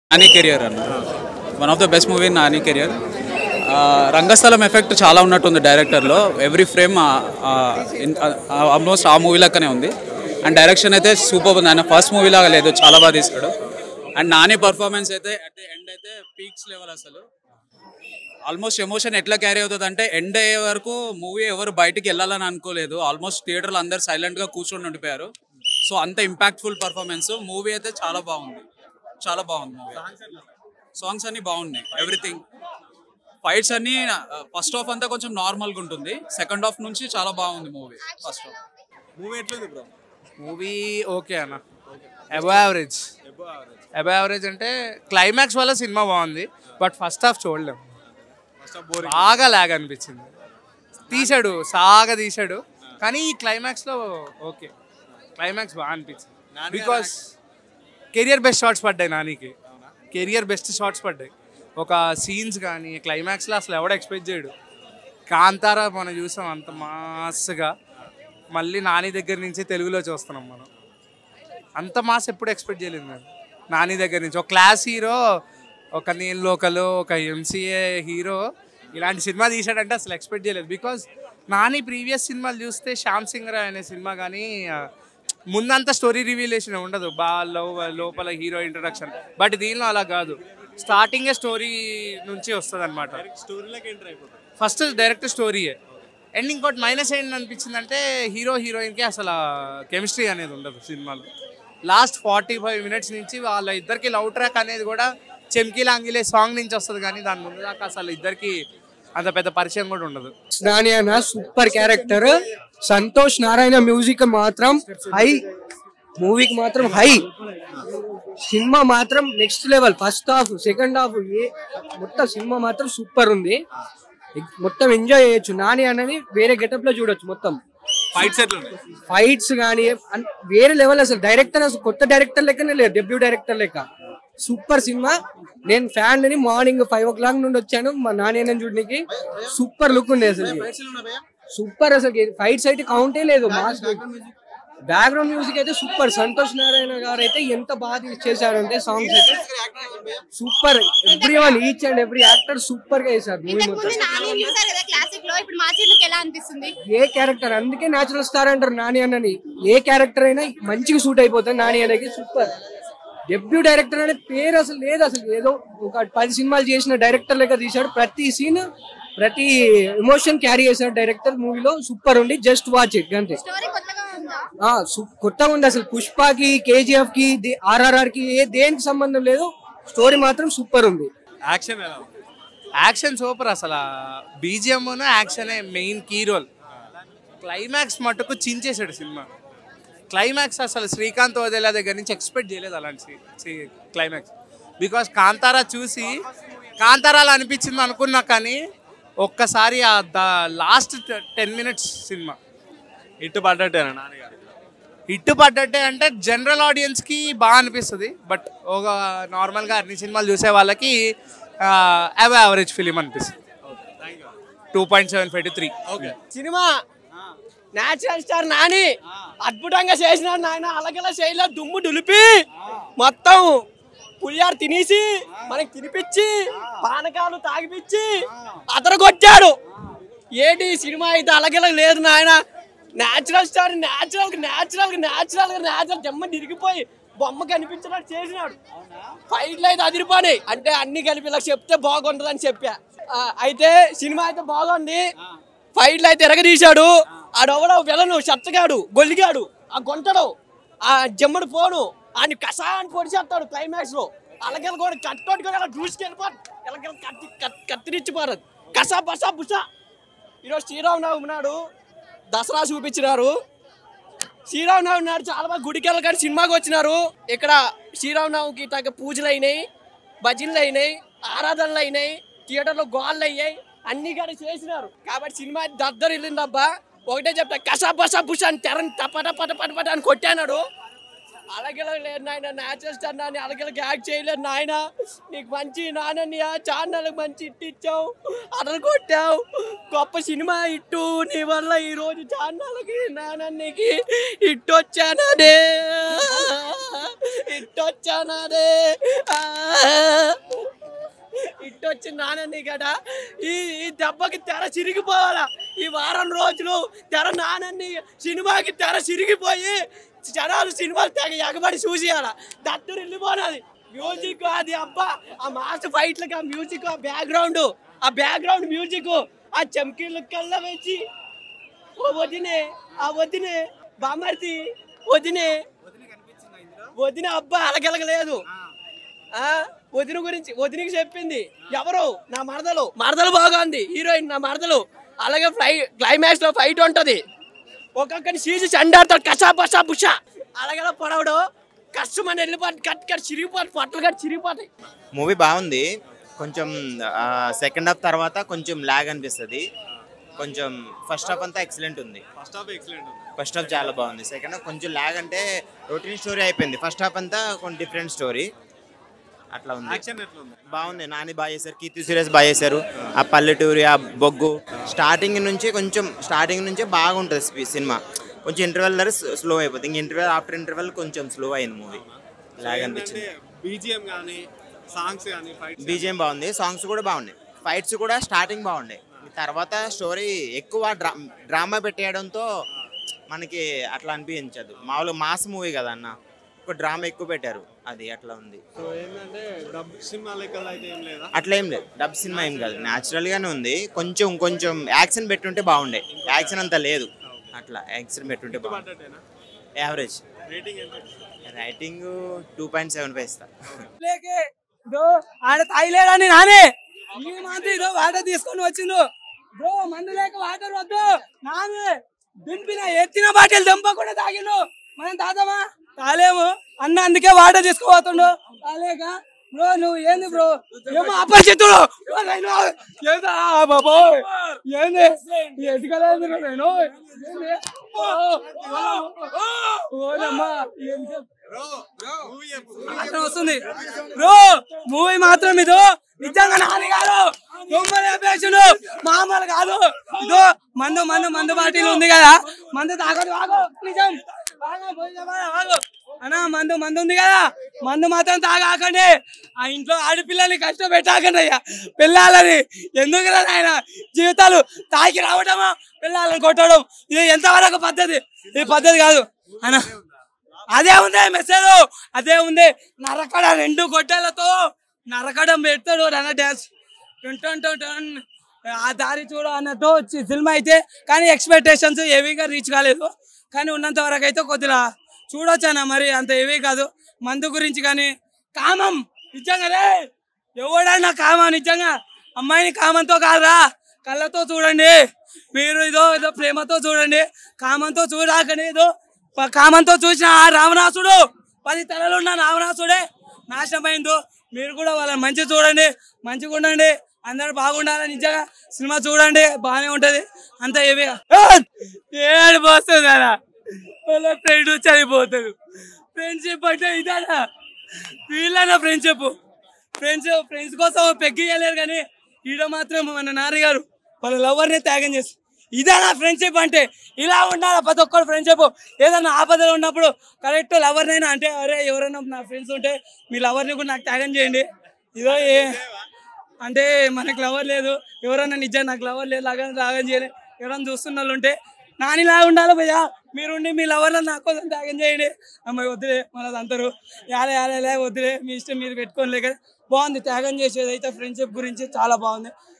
Nani career అన్న one of the best movie Nani career Rangasthalam effect చాలా ఉన్నట్టుంది డైరెక్టర్లో ఎవ్రీ ఫ్రేమ్ ఆల్మోస్ట్ ఆ మూవీ లెక్కనే ఉంది అండ్ డైరెక్షన్ అయితే సూపర్ ఉంది ఆయన ఫస్ట్ మూవీ లాగా లేదు చాలా బాగా తీసాడు అండ్ నాని పర్ఫార్మెన్స్ అయితే అట్ ది ఎండ్ అయితే పీక్స్ లెవెల్ అసలు ఆల్మోస్ట్ ఎమోషన్ ఎట్లా క్యారీ అవుతుంది అంటే ఎండ్ అయ్యే వరకు మూవీ ఎవరు బయటికి వెళ్ళాలని అనుకోలేదు ఆల్మోస్ట్ థియేటర్లో అందరు సైలెంట్గా కూర్చొని ఉండిపోయారు సో అంత ఇంపాక్ట్ఫుల్ పర్ఫార్మెన్స్ మూవీ అయితే చాలా బాగుంది చాలా బాగుంది మూవీ సాంగ్స్ అన్ని బాగున్నాయి ఎవ్రీథింగ్ ఫైట్స్ అన్ని ఫస్ట్ హాఫ్ అంతా కొంచెం నార్మల్గా ఉంటుంది సెకండ్ హాఫ్ నుంచి చాలా బాగుంది మూవీ ఫస్ట్ హాఫ్ మూవీ ఎట్లుంది బ్రో మూవీ ఓకే అన్న అబో యావరేజ్ అబో యావరేజ్ అంటే క్లైమాక్స్ వల్ల సినిమా బాగుంది బట్ ఫస్ట్ హాఫ్ చూడలేం ఫస్ట్ ఆఫ్ బోరింగ్ బాగా లాగ్ అనిపించింది తీశాడు సాగా తీశాడు కానీ ఈ క్లైమాక్స్లో ఓకే క్లైమాక్స్ బాగా అనిపించింది Nani because career best shots పడ్డాయి నానికి కెరియర్ బెస్ట్ షార్ట్స్ పడ్డాయి ఒక సీన్స్ కానీ క్లైమాక్స్లో అసలు ఎవడ ఎక్స్పెక్ట్ చేయడు కాంతారా మనం చూసాం అంత మాస్గా మళ్ళీ నాని దగ్గర నుంచి తెలుగులో చూస్తున్నాం మనం అంత మాస్ ఎప్పుడు ఎక్స్పెక్ట్ చేయలేదు నేను నాని దగ్గర నుంచి ఒక క్లాస్ హీరో ఒక నేను లోకల్ ఒక ఎంసీఏ హీరో ఇలాంటి సినిమా తీసాడంటే అసలు ఎక్స్పెక్ట్ చేయలేదు బికాజ్ నాని ప్రీవియస్ సినిమాలు చూస్తే శ్యామ్ సింగ్ రాయ్ అనే సినిమా కానీ ఆ, ముందంతా స్టోరీ రివీలేషన్ ఉండదు బాగా లవ్ లోపల హీరో ఇంట్రడక్షన్ బట్ దీనిలో అలా కాదు స్టార్టింగే స్టోరీ నుంచి వస్తుంది అనమాట స్టోరీలోకి ఎంటర్ అయిపోతుంది ఫస్ట్ డైరెక్ట్ స్టోరీయే అండ్ ఇంకోటి మైనస్ ఏంటి అనిపించింది అంటే హీరో హీరోయిన్కి అసలు కెమిస్ట్రీ అనేది ఉండదు సినిమాలో లాస్ట్ ఫార్టీ ఫైవ్ మినిట్స్ నుంచి వాళ్ళ ఇద్దరికి లవ్ ట్రాక్ అనేది కూడా చెమ్కీల అంగిలే సాంగ్ నుంచి వస్తుంది కానీ దాని ముందు దాకా అసలు ఇద్దరికి అంత పెద్ద పరిచయం కూడా ఉండదు నాని అన్న super character Santhosh Narayana music మాత్రం హై మూవీకి మాత్రం హై సినిమా మాత్రం next level first half second half ఏ మొత్తం సినిమా మాత్రం సూపర్ ఉంది మొత్తం ఎంజాయ్ చేయొచ్చు నాని అన్నది వేరే గెటప్ లో చూడొచ్చు మొత్తం ఫైట్స్ ఎట్లున్నాయి ఫైట్స్ కానీ వేరే లెవెల్ అసలు డైరెక్టర్ అసలు కొత్త డైరెక్టర్ లెక్కనే లేదు డెబ్యూ డైరెక్టర్ లెక్క సూపర్ సినిమా నేను ఫ్యాన్ అని మార్నింగ్ ఫైవ్ ఓ క్లాక్ నుండి వచ్చాను మా నాన్న చూడడానికి సూపర్ లుక్ ఉంది అసలు సూపర్ అసలు ఫైట్స్ అయితే కౌంటే లేదు మాస్ బ్యాక్గ్రౌండ్ మ్యూజిక్ అయితే సూపర్ సంతోష్ నారాయణ గారు అయితే ఎంత బాగా చేశారంటే సాంగ్స్ అయితే super every one each and every actor super గా చేశారు మూవీ ఇంతకు మొత్తం ముందు నాని చూసారు కదా క్లాసిక్ లో ఇప్పుడు మాసీలకు ఎలా అనిపిస్తుంది ఏ క్యారెక్టర్ అందుకే న్యాచురల్ స్టార్ అంటారు నాని అన్నని ఏ క్యారెక్టర్ అయినా మంచిగా సూట్ అయిపోతుంది నాని అనేది సూపర్ డెబ్యూ డైరెక్టర్ అనే పేరు అసలు లేదు అసలు ఏదో ఒక పది సినిమాలు చేసిన డైరెక్టర్ లెక్క తీశాడు ప్రతి సీన్ ప్రతి ఎమోషన్ క్యారీ చేశాడు డైరెక్టర్ మూవీలో సూపర్ ఉంది జస్ట్ వాచ్ ఇట్ అంతే స్టోరీ కొత్తగా ఉందా ఆ, సు- కొత్తగా ఉంది అసలు పుష్పకి కేజీఎఫ్ కి ఆర్ఆర్ఆర్ కి ఏ దేనికి సంబంధం లేదు స్టోరీ మాత్రం సూపర్ ఉంది యాక్షన్ ఎలా ఉంది యాక్షన్ సూపర్ అసలు బీజిఎం యాక్షనే మెయిన్ కీ రోల్ క్లైమాక్స్ మటుకు చించేశాడు సినిమా క్లైమాక్స్ అసలు శ్రీకాంత్ వదిలే దగ్గర నుంచి ఎక్స్పెక్ట్ చేయలేదు అలాంటి క్లైమాక్స్ బికాస్ కాంతారా చూసి కాంతారాలు అనిపించింది అనుకున్నా కానీ ఒక్కసారి ఆ ద లాస్ట్ టెన్ మినిట్స్ సినిమా ఇట్టు పడ్డట్టేనా నాన్నగారు హిట్ పడ్డట్టే అంటే జనరల్ ఆడియన్స్కి బాగా అనిపిస్తుంది బట్ ఒక నార్మల్గా అన్ని సినిమాలు చూసే వాళ్ళకి అవ యావరేజ్ ఫిలిం అనిపిస్తుంది two point seven five three okay సినిమా నేచురల్ స్టార్ నాని అద్భుతంగా చేసినాడు నాయన అలగల శైలిలో దుమ్ము దులిపి మొత్తం పులియారు తినేసి మనకి తినిపించి పానకాలు తాగిపించి అతను కొట్టాడు ఏంటి ఈ సినిమా అయితే అలగల లేదు నాయన natural star natural natural natural natural జమ్మ తిరిగిపోయి బొమ్మ కనిపించినట్టు చేసినాడు ఫైట్లు అయితే అదిరిపోయినాయి అంటే అన్ని కలిపి ఇలా చెప్తే బాగుంటుందని చెప్పా ఆ, అయితే సినిమా అయితే బాగుంది ఫైట్లు అయితే ఎరగదీశాడు ఆడెవడో విలను చెత్తగాడు గొల్లిగాడు ఆ గొంటడు ఆ జమ్మడు పోను ఆయన కసా అని పొడిచేస్తాడు క్లైమాక్స్ లో అలాగే కూడా కట్టోట్టుకొని అలా దూసుకెళ్ళిపోదు ఇలా కత్తి కత్తి- కత్తిరించిపోరు కసా బసా బుసా ఈరోజు శ్రీరామనవమి నాడు దసరా చూపించినారు శ్రీరామనవమి నాడు చాలా బాగా గుడికి వెళ్ళగానే సినిమాకి వచ్చినారు ఇక్కడ శ్రీరామనవమికి తగ్గ పూజలు అయినాయి భజనలు అయినాయి ఆరాధనలు అయినాయి థియేటర్లో గోళ్ళు అయ్యాయి అన్ని కూడా చేసినారు కాబట్టి సినిమా దద్దరు వెళ్ళిందబ్బా ఒకటే చెప్తా కసా బసా బుష అని తెరని టపట పట పట పట అని కొట్టానాడు అలాగే లేదు నాయన న్యాచురల్ స్టార్ నాని అలాగే యాక్ట్ చేయలేదు నాయన నీకు మంచి నానన్నయ్య ఛానల్కి మంచి ఇట్టు ఇచ్చావు అదలు కొట్టావు గొప్ప సినిమా ఇట్టు నీ వల్ల ఈ రోజు ఛానల్కి నానన్నకి ఇట్టు వచ్చాననే ఇట్టు వచ్చానాదే ఇటు వచ్చిన నానని కదా ఈ ఈ దెబ్బకి తెర చిరిగిపోవాలా ఈ వారం రోజులు తెర నానన్ని సినిమాకి తెర చిరిగిపోయి జనాలు సినిమాలు తెగ ఎగబడి చూసేయాల దత్తు వెళ్ళిపోనాది మ్యూజిక్ అది అబ్బా ఆ మాస్ ఫైట్లకి ఆ మ్యూజిక్ ఆ బ్యాక్గ్రౌండ్ ఆ బ్యాక్గ్రౌండ్ మ్యూజిక్ ఆ చమ్కీలు కళ్ళ వేసి ఓ వదినే ఆ వదినే బామర్తి వదినే వదిన అబ్బా అలగలగలేదు ఆ వదిన గురించి వదినకి చెప్పింది ఎవరు నా మరదలు మరదలు బాగుంది హీరోయిన్ నా మరదలు అలాగే ఫ్లై క్లైమాక్స్ లో ఫైట్ ఉంటది ఒక్కొక్కని సీజు చండాడుతాడు కషా బషా బుష అలాగే పొడవడు కష్టమని వెళ్ళిపోయి కట్ కట్ చిరిగిపోతాయి పట్టలు కట్ చిరిగిపోతాయి మూవీ బాగుంది కొంచెం సెకండ్ హాఫ్ తర్వాత కొంచెం లాగ్ అనిపిస్తుంది కొంచెం ఫస్ట్ హాఫ్ అంతా ఎక్సలెంట్ ఉంది ఫస్ట్ హాఫ్ ఎక్సలెంట్ ఉంది ఫస్ట్ హాఫ్ చాలా బాగుంది సెకండ్ హాఫ్ కొంచెం లాగ్ అంటే రొటీన్ స్టోరీ అయిపోయింది ఫస్ట్ హాఫ్ అంతా కొంచెం డిఫరెంట్ స్టోరీ అట్లా ఉంది యాక్షన్ ఎట్లా ఉంది బాగుంది నాని బాగా చేశారు కీర్తి సురేష్ బాగా చేశారు ఆ పల్లెటూరి ఆ బొగ్గు స్టార్టింగ్ నుంచి కొంచెం స్టార్టింగ్ నుంచే బాగుంటుంది స్పీ- సినిమా కొంచెం ఇంటర్వెల్ దగ్గర స్లో అయిపోతుంది ఇంక ఇంటర్వెల్ ఆఫ్టర్ ఇంటర్వెల్ కొంచెం స్లో అయింది మూవీ లాగ్ అనిపించింది బీజిఎం కానీ సాంగ్స్ కానీ ఫైట్స్ బీజిఎం బాగుంది సాంగ్స్ కూడా బాగున్నాయి ఫైట్స్ కూడా స్టార్టింగ్ బాగున్నాయి తర్వాత స్టోరీ ఎక్కువ డ్రా డ్రామా పెట్టేయడంతో మనకి అట్లా అనిపించదు మామూలుగా మాస్ మూవీ కదా అన్న ఒక డ్రామా ఎక్కువ పెట్టారు అది అట్లా ఉంది సో ఏంటంటే డబ్ సినిమా లెక్కలు అయితే ఏం లేదా అట్లా ఏం లేదు డబ్ సినిమా ఏం కాదు న్యాచురల్ గానే ఉంది కొంచెం కొంచెం యాక్షన్ పెట్టుంటే బాగుండే యాక్షన్ అంత లేదు అట్లా యాక్షన్ పెట్టుంటే బాగుంది పడ్డట్టేనా యావరేజ్ రేటింగ్ ఎంత rating two point seven five ఇస్తా లేకే ఇదో ఆడ తాగిలేడని నానే ఈ మాత్రం ఇదో వాటర్ తీసుకొని వచ్చిండు బ్రో మందు లేక వాటర్ వద్దు నానే దింపిన ఎత్తిన బాటిల్ దింపకుండా తాగిండు మనం తాతామా తాలేము అన్న అందుకే వాటర్ తీసుకోబోతుండు తాలేక బ్రో నువ్వు ఏంది బ్రో ఏమో అపరిచితుడు బ్రో, నేను ఏందా బాబోయ్ ఏంది ఎటుకలేదు నేను ఏంది ఓ, ఓ, ఓ, ఓనమ్మా ఏం చెప్ మాత్రం వస్తుంది బ్రో మూవీ మాత్రం ఇదో నిజంగా నాని కాదు దొంగలు అపేక్షలు మామూలు కాదు ఇదో మందు మందు మందు బాటిల్ ఉంది కదా మందు తాగదు ఆగు నిజం బాగా పోయి చెప్పాలా, ఆగు. అన్నా మందు మందు ఉంది కదా మందు మాత్రం తాగాకండి ఆ ఇంట్లో ఆడపిల్లని కష్టపెట్టాకండి అయ్యా పిల్లలని ఎందుకు ఆయన జీవితాలు తాగి రావడమా పిల్లలని కొట్టడం ఇది ఎంతవరకు పద్ధతి ఇది పద్ధతి కాదు అన్నా అదే ఉంది మెసేజ్ అదే ఉంది నరకడ రెండు గొడ్డలతో నరకడం పెడతాడు రన్న డ్యాన్స్ టన్ టన్ టన్ టన్. ఆ దారి చూడ అన్నట్టు వచ్చి సినిమా అయితే కానీ ఎక్స్పెక్టేషన్స్ హెవీగా రీచ్ కాలేదు కానీ ఉన్నంత వరకు అయితే కొద్దిగా చూడొచ్చానా మరి అంత హెవీ కాదు మందు గురించి కానీ కామం నిజంగా రే ఎవడన్నా కామం నిజంగా అమ్మాయిని కామంతో కాదురా కళ్ళతో చూడండి మీరు ఇదో ఏదో ప్రేమతో చూడండి కామంతో చూడాకని ఏదో ప- కామంతో చూసిన ఆ రావణాసుడు పది తలలు ఉన్న రావణాసుడే నాశనమైందో మీరు కూడా వాళ్ళని మంచి చూడండి మంచిగా ఉండండి అందరూ బాగుండాలి నిజంగా సినిమా చూడండి బాగానే ఉంటది అంత ఏవిగా ఏడు పోస్తుంది అలా వాళ్ళ ఫ్రెండ్ చనిపోతాడు ఫ్రెండ్షిప్ అంటే ఇదానా వీళ్ళన్న ఫ్రెండ్షిప్ ఫ్రెండ్స్ ఫ్రెండ్స్ కోసం పెగ్గియలేరు కానీ ఈడ మాత్రం మన నాన్నగారు వాళ్ళ లవర్ని త్యాగం చేస్తారు ఇదేనా ఫ్రెండ్షిప్ అంటే ఇలా ఉండాలి ప్రతి ఒక్కరు ఫ్రెండ్షిప్ ఏదైనా ఆపదలో ఉన్నప్పుడు కరెక్ట్ లవర్నైనా అంటే అరే ఎవరైనా నా ఫ్రెండ్స్ ఉంటే మీ లవర్ని కూడా నాకు త్యాగం చేయండి ఇదో ఏ అంటే మనకు లవర్ లేదు ఎవరైనా నిజం నాకు లవర్ లేదు లాగా త్యాగం చేయాలి ఎవరైనా చూస్తున్న వాళ్ళు ఉంటే నానిలా ఉండాలి భయ్యా మీరుండి మీ లవర్లను నా కోసం త్యాగం చేయండి అమ్మాయి వద్దులే మనది అందరూ యాలే యాలే లే వద్దులే మీ ఇష్టం మీరు పెట్టుకోలేక బాగుంది త్యాగం చేసేది అయితే ఫ్రెండ్షిప్ గురించి చాలా బాగుంది